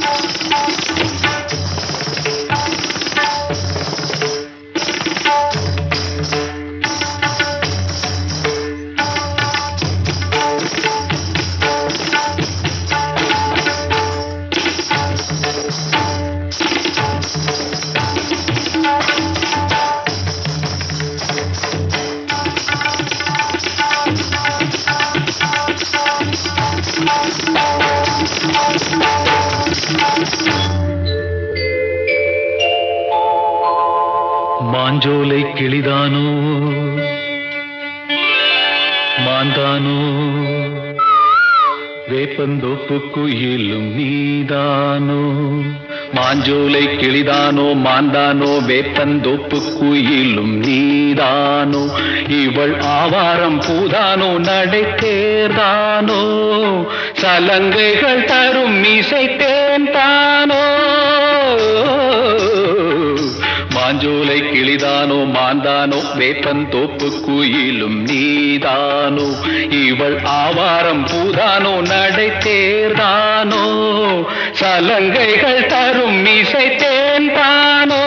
மாஞ்சோலை கிளிதானோ மாந்தானோ வேப்பந்தோப்பு குயிலும் நீதானோ மாஞ்சோலை கிளிதானோ மாந்தானோ வேப்பந்தோப்பு குயிலும் நீதானோ இவள் ஆவாரம் பூதானோ நடை தேர்தானோ சலங்கைகள் தரும் இசை தேன்தானோ மாஞ்சோலை கிளிதானோ மாந்தானோ வேப்பன் தோப்பு குயிலும் நீதானோ இவள் ஆவாரம் பூதானோ நடை தேர்தானோ சலங்கைகள் தரும் இசை தேன்தானோ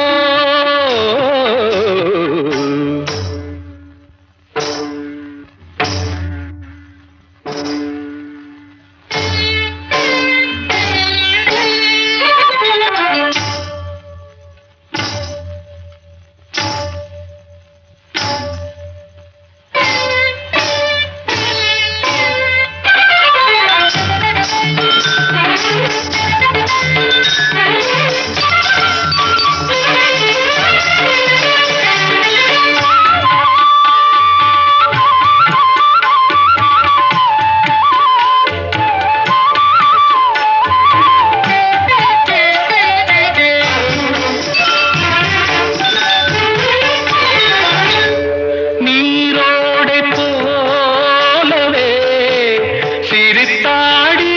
நீரோடை போலவே சிரித்தாடி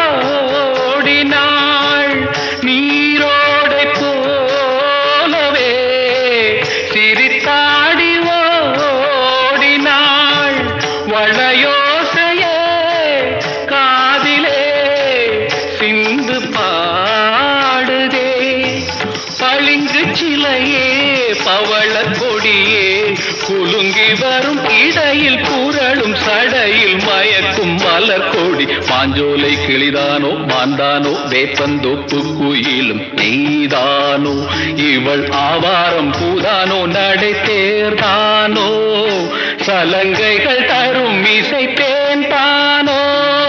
ஓடினாள் நீரோடை போலவே சிரித்தாடி ஓடினாள் வளையோசையே காதிலே சிந்து பாடுதே பளிங்கு சிலையே பவள கொடியே குலுங்கி வரும் இடையில் புரளும் சடையில் மயக்கும் மலர் கொடி மாஞ்சோலை கிளிதானோ மாந்தானோ வேப்பந்தோப்பு குயிலும் நீதானோ இவள் ஆவாரம் பூதானோ நடை தேர்தானோ சலங்கைகள் தரும் இசை தேன்தானோ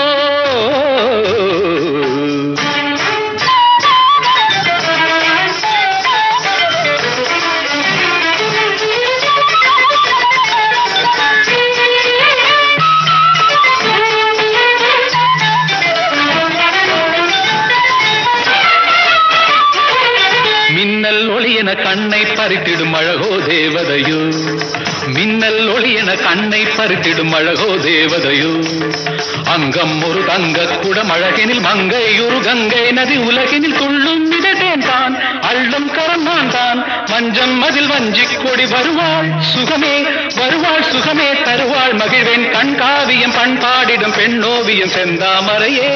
மின்னல் ஒளி என கண்ணை பறித்திடும் அழகோ தேவதையோ மின்னல் ஒளி என கண்ணை பறித்திடும் அழகோ தேவதையோ அங்கம் ஒரு தங்க குடம் அழகினில் மங்கை ஒரு கங்கை நதி உலகினில் துள்ளும் மிதட்டேன் தான் அள்ளும் கரந்தான் தான் மஞ்சம் மதில் வஞ்சிக் கொடி வருவாள் சுகமே வருவாள் சுகமே தருவாள் மகிழ்வேன் கண்காவியம் பண்பாடிடும் பெண்ணோவியம் செந்தாமரையே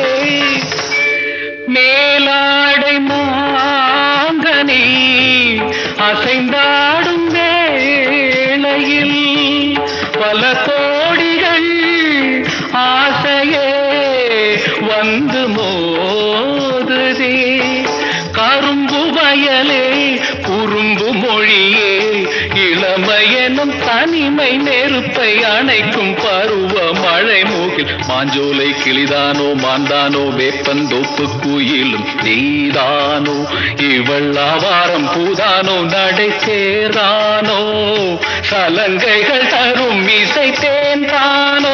மேலாடை மாங்கனி அசைந்தாடும் வேளையில் பல கோடிகள் ஆசையே வந்து மோதுதே கரும்பு வயலே குறும்பு மொழியே இளமையெனும் தனிமை நெருப்பை அணைக்கும் பருவ மழை மூகில் மாஞ்சோலை கிளிதானோ மாந்தானோ வேப்பந்தோப்பு குயிலும் நீதானோ இவள் ஆவாரம் பூதானோ நடை சேரானோ சலங்கைகள் தரும் இசை தேன்தானோ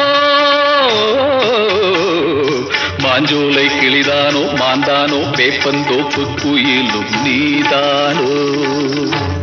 மாஞ்சோலை கிளிதானோ மாந்தானோ வேப்பந்தோப்பு குயிலும் நீதானோ